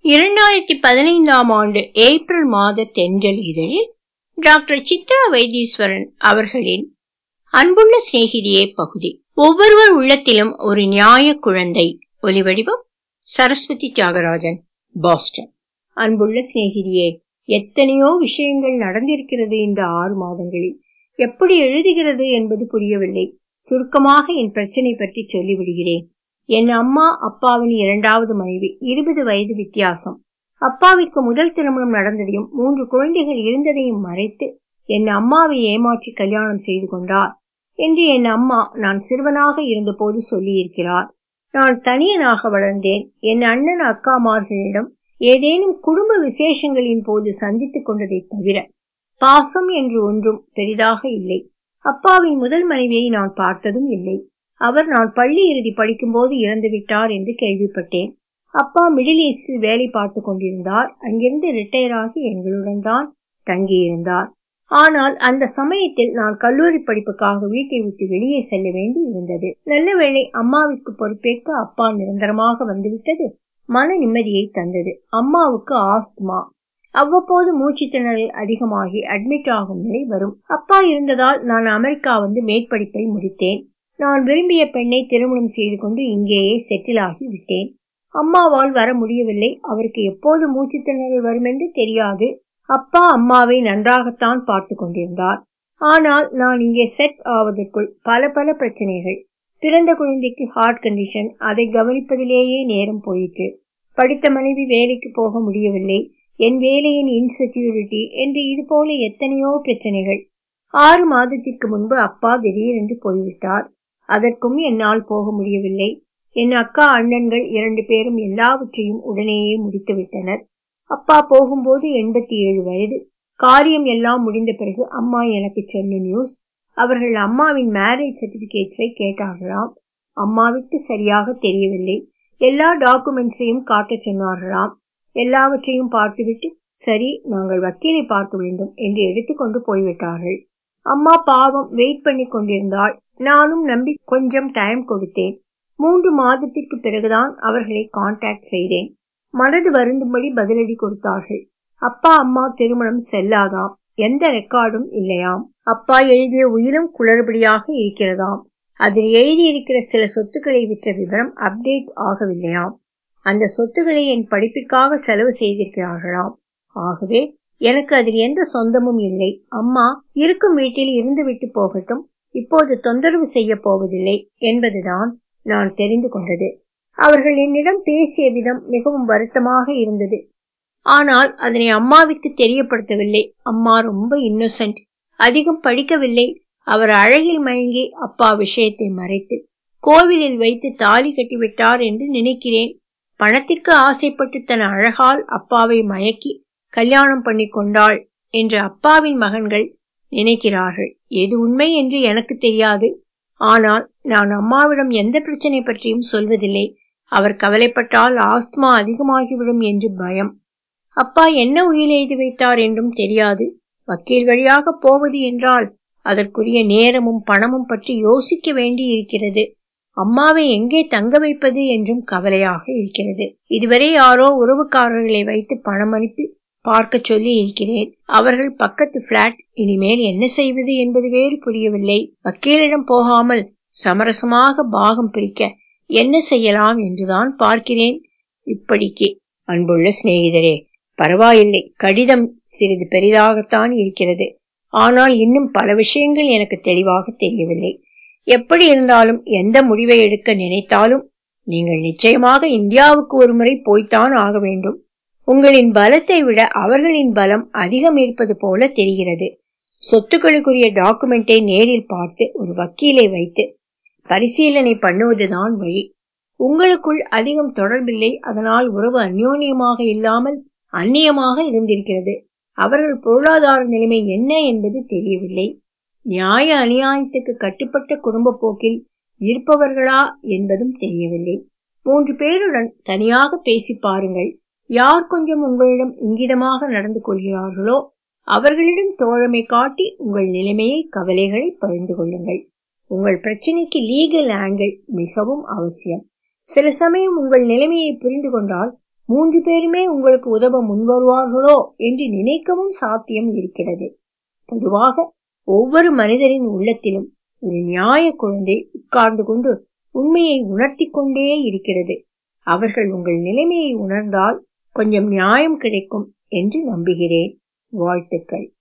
இரண்டாயிரத்தி பதினைந்தாம் ஆண்டு ஏப்ரல் மாத தென்றல் இதழில் டாக்டர் சித்ரா வைத்தீஸ்வரன் அவர்களின் அன்புள்ள சிநேகிதியே பகுதி ஒவ்வொருவர் உள்ளத்திலும் ஒரு நியாய குழந்தை ஒலிவடிவம் சரஸ்வதி தியாகராஜன் பாஸ்டன் அன்புள்ள சிநேகிதியே எத்தனையோ விஷயங்கள் நடந்திருக்கிறது இந்த ஆறு மாதங்களில் எப்படி எழுதுகிறது என்பது புரியவில்லை சுருக்கமாக என் பிரச்சனை பற்றி சொல்லிவிடுகிறேன் என் அம்மா அப்பாவின் இரண்டாவது மனைவி இருபது வயது வித்தியாசம் அப்பாவிற்கு முதல் திருமணம் நடந்ததையும் மூன்று குழந்தைகள் இருந்ததையும் மறைத்து என் அம்மாவை ஏமாற்றி கல்யாணம் செய்து கொண்டார் என்று என் அம்மா நான் சிறுவனாக இருந்தபோது சொல்லியிருக்கிறார் நான் தனியனாக வளர்ந்தேன் என் அண்ணன் அக்காமார்களிடம் ஏதேனும் குடும்ப விசேஷங்களின் போது சந்தித்துக் கொண்டதை தவிர பாசம் என்று ஒன்றும் பெரிதாக இல்லை அப்பாவின் முதல் மனைவியை நான் பார்த்ததும் இல்லை அவர் நான் பள்ளி இறுதி படிக்கும்போது இறந்துவிட்டார் என்று கேள்விப்பட்டேன் அப்பா மிடில் ஈஸ்டில் வேலை பார்த்து கொண்டிருந்தார் அங்கிருந்து ரிட்டையர் ஆகி எங்களுடன் தான் தங்கியிருந்தார் ஆனால் அந்த சமயத்தில் நான் கல்லூரி படிப்புக்காக வீட்டை விட்டு வெளியே செல்ல வேண்டி இருந்தது நல்ல வேளை அம்மாவிற்கு பொறுப்பேற்க அப்பா நிரந்தரமாக வந்துவிட்டது மன நிம்மதியை தந்தது அம்மாவுக்கு ஆஸ்துமா அவ்வப்போது மூச்சு திணறல் அதிகமாகி அட்மிட் ஆகும் நிலை வரும் அப்பா இருந்ததால் நான் அமெரிக்கா வந்து மேற்படிப்பை முடித்தேன் நான் விரும்பிய பெண்ணை திருமணம் செய்து கொண்டு இங்கேயே செட்டில் ஆகி விட்டேன் அம்மாவால் வர முடியவில்லை அவருக்கு எப்போது மூச்சு திணறல் வரும் என்று தெரியாது அப்பா அம்மாவை நன்றாகத்தான் பார்த்து கொண்டிருந்தார் ஆனால் நான் இங்கே செட் ஆவதற்குள் பல பல பிரச்சனைகள் பிறந்த குழந்தைக்கு ஹார்ட் கண்டிஷன் அதை கவனிப்பதிலேயே நேரம் போயிற்று படித்த மனைவி வேலைக்கு போக முடியவில்லை என் வேலையின் இன்செக்யூரிட்டி என்று இது போல எத்தனையோ பிரச்சனைகள் ஆறு மாதத்திற்கு முன்பு அப்பா திடீரென்று போய்விட்டார் அதற்கும் என்னால் போக முடியவில்லை என் அக்கா அண்ணன்கள் இரண்டு பேரும் எல்லாவற்றையும் உடனேயே முடித்து விட்டனர் அப்பா போகும்போது எண்பத்தி ஏழு வயது காரியம் எல்லாம் முடிந்த பிறகு அம்மா எனக்கு சொன்ன நியூஸ் அவர்கள் அம்மாவின் மேரேஜ் சர்டிபிகேட்ஸை கேட்டார்களாம் அம்மாவிற்கு சரியாக தெரியவில்லை எல்லா டாக்குமெண்ட்ஸையும் காட்டச் சொன்னார்களாம் எல்லாவற்றையும் பார்த்துவிட்டு சரி நாங்கள் வக்கீலை பார்க்க வேண்டும் என்று எடுத்துக்கொண்டு போய்விட்டார்கள் அம்மா பாவம் வெயிட் பண்ணி கொண்டிருந்தாள் நானும் நம்பி கொஞ்சம் டைம் கொடுத்தேன் மூன்று மாதத்திற்கு பிறகுதான் அவர்களை காண்டாக்ட் செய்தேன் மனது வருந்தும்படி பதிலடி கொடுத்தார்கள் அப்பா அம்மா திருமணம் செல்லாதாம் எந்த ரெக்கார்டும் இல்லையாம் அப்பா எழுதிய உயிரும் குளறுபடியாக இருக்கிறதாம் அதில் எழுதியிருக்கிற சில சொத்துக்களை விற்ற விவரம் அப்டேட் ஆகவில்லையாம் அந்த சொத்துக்களை என் படிப்பிற்காக செலவு செய்திருக்கிறார்களாம் ஆகவே எனக்கு அதில் எந்த சொந்தமும் இல்லை அம்மா இருக்கும் வீட்டில் இருந்து விட்டு போகட்டும் இப்போது தொந்தரவு செய்ய போவதில்லை என்பதுதான் நான் தெரிந்து கொண்டது அவர்கள் என்னிடம் பேசிய விதம் மிகவும் வருத்தமாக இருந்தது ஆனால் அதனை அம்மாவிற்கு தெரியப்படுத்தவில்லை அம்மா ரொம்ப இன்னோசென்ட் அதிகம் படிக்கவில்லை அவர் அழகில் மயங்கி அப்பா விஷயத்தை மறைத்து கோவிலில் வைத்து தாலி கட்டிவிட்டார் என்று நினைக்கிறேன் பணத்திற்கு ஆசைப்பட்டு தன் அழகால் அப்பாவை மயக்கி கல்யாணம் பண்ணி கொண்டாள் என்று அப்பாவின் மகன்கள் நினைக்கிறார்கள் எது உண்மை என்று எனக்கு தெரியாது ஆனால் நான் அம்மாவிடம் எந்த பிரச்சனை பற்றியும் சொல்வதில்லை அவர் கவலைப்பட்டால் ஆஸ்துமா அதிகமாகிவிடும் என்று பயம் அப்பா என்ன உயிர் எழுதி வைத்தார் என்றும் தெரியாது வக்கீல் வழியாக போவது என்றால் அதற்குரிய நேரமும் பணமும் பற்றி யோசிக்க வேண்டி இருக்கிறது அம்மாவை எங்கே தங்க வைப்பது என்றும் கவலையாக இருக்கிறது இதுவரை யாரோ உறவுக்காரர்களை வைத்து பணம் அனுப்பி பார்க்க சொல்லி இருக்கிறேன் அவர்கள் பக்கத்து பிளாட் இனிமேல் என்ன செய்வது என்பது வேறு புரியவில்லை வக்கீலிடம் போகாமல் சமரசமாக பாகம் பிரிக்க என்ன செய்யலாம் என்றுதான் பார்க்கிறேன் இப்படிக்கு அன்புள்ள சிநேகிதரே பரவாயில்லை கடிதம் சிறிது பெரிதாகத்தான் இருக்கிறது ஆனால் இன்னும் பல விஷயங்கள் எனக்கு தெளிவாக தெரியவில்லை எப்படி இருந்தாலும் எந்த முடிவை எடுக்க நினைத்தாலும் நீங்கள் நிச்சயமாக இந்தியாவுக்கு ஒரு முறை போய்த்தான் ஆக வேண்டும் உங்களின் பலத்தை விட அவர்களின் பலம் அதிகம் இருப்பது போல தெரிகிறது சொத்துக்களுக்குரிய டாக்குமெண்டை நேரில் பார்த்து ஒரு வக்கீலை வைத்து பரிசீலனை பண்ணுவதுதான் வழி உங்களுக்குள் அதிகம் தொடர்பில்லை அதனால் உறவு அந்யோன்யமாக இல்லாமல் அந்நியமாக இருந்திருக்கிறது அவர்கள் பொருளாதார நிலைமை என்ன என்பது தெரியவில்லை நியாய அநியாயத்துக்கு கட்டுப்பட்ட குடும்ப போக்கில் இருப்பவர்களா என்பதும் தெரியவில்லை மூன்று பேருடன் தனியாக பேசி பாருங்கள் யார் கொஞ்சம் உங்களிடம் இங்கிதமாக நடந்து கொள்கிறார்களோ அவர்களிடம் தோழமை காட்டி உங்கள் நிலைமையை கவலைகளை பகிர்ந்து கொள்ளுங்கள் உங்கள் பிரச்சனைக்கு லீகல் ஆங்கிள் மிகவும் அவசியம் சில சமயம் உங்கள் நிலைமையை புரிந்து கொண்டால் மூன்று பேருமே உங்களுக்கு உதவ முன்வருவார்களோ என்று நினைக்கவும் சாத்தியம் இருக்கிறது பொதுவாக ஒவ்வொரு மனிதரின் உள்ளத்திலும் ஒரு நியாய குழந்தை உட்கார்ந்து கொண்டு உண்மையை உணர்த்தி கொண்டே இருக்கிறது அவர்கள் உங்கள் நிலைமையை உணர்ந்தால் கொஞ்சம் நியாயம் கிடைக்கும் என்று நம்புகிறேன் வாழ்த்துக்கள்